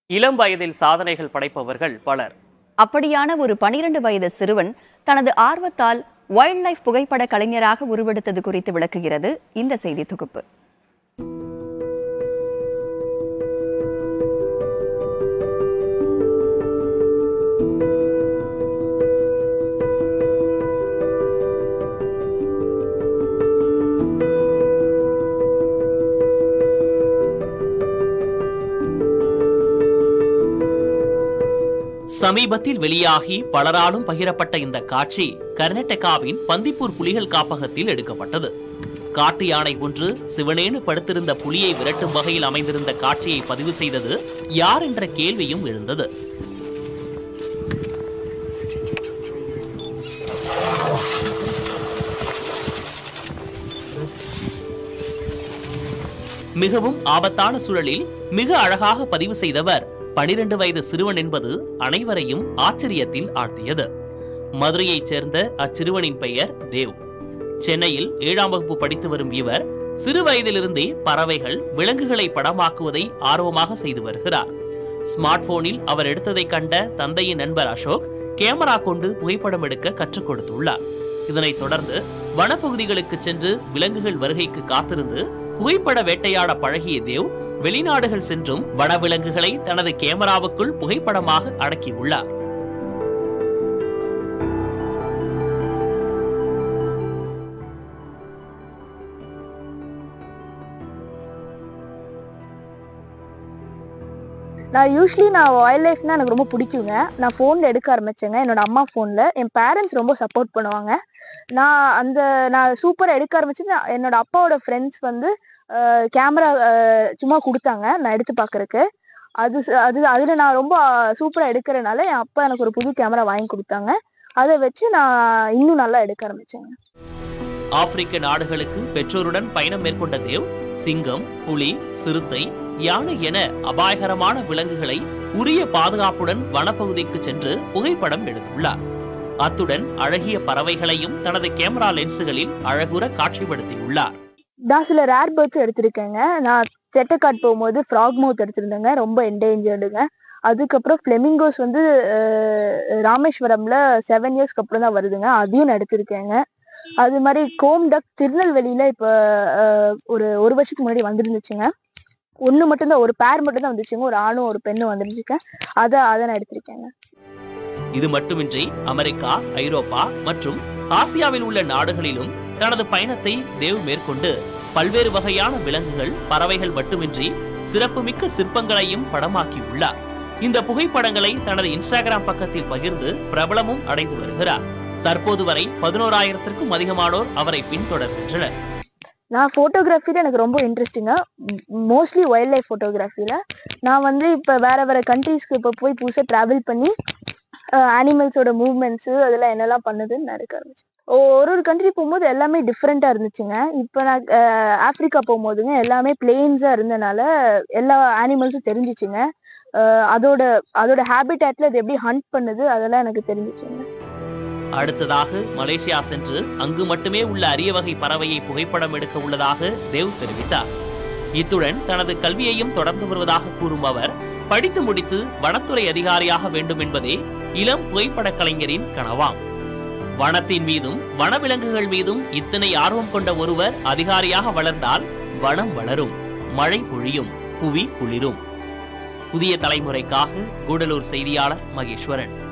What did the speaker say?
இளம் வயதில் சாதனைகள் படைப்பவர்கள் பலர் அப்படியான ஒரு பனிரெண்டு வயது சிறுவன் தனது ஆர்வத்தால் வைல்ட் லைஃப் புகைப்பட கலைஞராக உருவெடுத்தது குறித்து விளக்குகிறது இந்த செய்தி தொகுப்பு சமீபத்தில் வெளியாகி பலராலும் பகிரப்பட்ட இந்த காட்சி கர்நாடகாவின் பந்திப்பூர் புலிகள் காப்பகத்தில் எடுக்கப்பட்டது காட்டு யானை ஒன்று சிவனேனு படுத்திருந்த புலியை விரட்டும் வகையில் அமைந்திருந்த காட்சியை பதிவு செய்தது யார் என்ற கேள்வியும் எழுந்தது மிகவும் ஆபத்தான சூழலில் மிக அழகாக பதிவு செய்தவர் பனிரெண்டு வயது சிறுவன் என்பது அனைவரையும் ஆச்சரியத்தில் ஆழ்த்தியது மதுரையைச் சேர்ந்த அச்சிறுவனின் பெயர் தேவ் சென்னையில் ஏழாம் வகுப்பு படித்து வரும் இவர் சிறு வயதிலிருந்தே பறவைகள் விலங்குகளை படமாக்குவதை ஆர்வமாக செய்து வருகிறார் ஸ்மார்ட் போனில் அவர் எடுத்ததை கண்ட தந்தையின் நண்பர் அசோக் கேமரா கொண்டு புகைப்படம் எடுக்க கற்றுக் கொடுத்துள்ளார் இதனைத் தொடர்ந்து வனப்பகுதிகளுக்கு சென்று விலங்குகள் வருகைக்கு காத்திருந்து புகைப்பட வேட்டையாட பழகிய தேவ் வெளிநாடுகள் சென்றும் வனவிலங்குகளை தனது கேமராவுக்குள் புகைப்படமாக அடக்கியுள்ளார் நான் யூஸ்வலி நான் வைல்ட் லைஃப்னா எனக்கு ரொம்ப பிடிக்குங்க நான் ஃபோனில் எடுக்க ஆரம்பிச்சேங்க என்னோட அம்மா ஃபோனில் என் பேரண்ட்ஸ் ரொம்ப சப்போர்ட் பண்ணுவாங்க நான் அந்த நான் சூப்பராக எடுக்க ஆரம்பிச்சு நான் என்னோட அப்பாவோட ஃப்ரெண்ட்ஸ் வந்து கேமரா சும்மா கொடுத்தாங்க நான் எடுத்து பார்க்கறக்கு அது ச- அது அதில் நான் ரொம்ப சூப்பராக எடுக்கிறனால என் அப்பா எனக்கு ஒரு புது கேமரா வாங்கி கொடுத்தாங்க அதை வச்சு நான் இன்னும் நல்லா எடுக்க ஆரம்பிச்சேங்க ஆப்பிரிக்க நாடுகளுக்கு பெற்றோருடன் பயணம் மேற்கொண்ட தேவ் சிங்கம் புலி சிறுத்தை யானை என அபாயகரமான விலங்குகளை உரிய பாதுகாப்புடன் வனப்பகுதிக்கு சென்று புகைப்படம் எடுத்துள்ளார் அத்துடன் அழகிய பறவைகளையும் தனது கேமரா லென்சுகளில் அழகுற காட்சிப்படுத்தியுள்ளார் நான் சில ரேர் பேர்ட்ஸ் எடுத்திருக்கேங்க நான் செட்டக்காட் போகும்போது ஃப்ராக் மவுத் எடுத்திருந்தேங்க ரொம்ப என்டேஞ்சர்டுங்க அதுக்கப்புறம் ஃப்ளெமிங்கோஸ் வந்து அஹ், ராமேஸ்வரம்ல செவன் இயர்ஸ்க்கு அப்புறம் தான் வருதுங்க அதையும் நான் எடுத்திருக்கேங்க அது மாதிரி கோம் டக் திருநெல்வேலியில இப்போ அஹ், ஒரு ஒரு வருஷத்துக்கு முன்னாடி வந்துருந்துச்சுங்க ஒன்று மட்டும்தான் ஒரு பேர் மட்டும்தான் வந்துச்சுங்க ஒரு ஆணும் ஒரு பெண்ணும் வந்துருச்சுங்க அதை அதை நான் எடுத்திருக்கேங்க இது மட்டுமின்றி அமெரிக்கா ஐரோப்பா மற்றும் ஆசியாவில் உள்ள நாடுகளிலும் தனது பயணத்தை தேவ் மேற்கொண்டு பல்வேறு வகையான விலங்குகள் பறவைகள் மட்டுமின்றி சிறப்புமிக்க சிற்பங்களையும் படமாக்கியுள்ளார் இந்த புகைப்படங்களை தனது இன்ஸ்டாகிராம் பக்கத்தில் பகிர்ந்து பிரபலமும் அடைந்து வருகிறார் தற்போது வரை பதினோராயிரத்திற்கும் அதிகமானோர் அவரை பின்தொடர்கின்றனர் நான் ஃபோட்டோகிராஃபியில் எனக்கு ரொம்ப இன்ட்ரெஸ்டிங்க மோஸ்ட்லி வைல்ட் லைஃப் ஃபோட்டோகிராஃபியில் நான் வந்து இப்போ வேற வேற கண்ட்ரீஸ்க்கு இப்போ போய் புதுசாக ட்ராவல் பண்ணி அனிமல்ஸோட மூவ்மெண்ட்ஸு அதெல்லாம் என்னெல்லாம் பண்ணுதுன்னு நான் எடுக்க ஆரம்பிச்சேன் ஒரு ஒரு கண்ட்ரி போகும்போது எல்லாமே டிஃப்ரெண்ட்டாக இருந்துச்சுங்க இப்போ நான் அஹ், ஆப்பிரிக்கா போகும்போதுங்க எல்லாமே பிளெயின்ஸாக இருந்தனால எல்லா அனிமல்ஸும் தெரிஞ்சிச்சுங்க அஹ், அதோட அதோட ஹேபிட்டேட்டில் அது எப்படி ஹண்ட் பண்ணுது அதெல்லாம் எனக்கு தெரிஞ்சிச்சுங்க அடுத்ததாக மலேசியா சென்று அங்கு மட்டுமே உள்ள அரிய வகை பறவையை புகைப்படம் எடுக்க உள்ளதாக தேவ் தெரிவித்தார் இத்துடன் தனது கல்வியையும் தொடர்ந்து வருவதாக கூறும் அவர் படித்து முடித்து வனத்துறை அதிகாரியாக வேண்டும் என்பதே இளம் புகைப்படக் கலைஞரின் கனவாம் வனத்தின் மீதும் வனவிலங்குகள் மீதும் இத்தனை ஆர்வம் கொண்ட ஒருவர் அதிகாரியாக வளர்ந்தால் வனம் வளரும் மழை பொழியும் புவி குளிரும் புதிய தலைமுறைக்காக கூடலூர் செய்தியாளர் மகேஸ்வரன்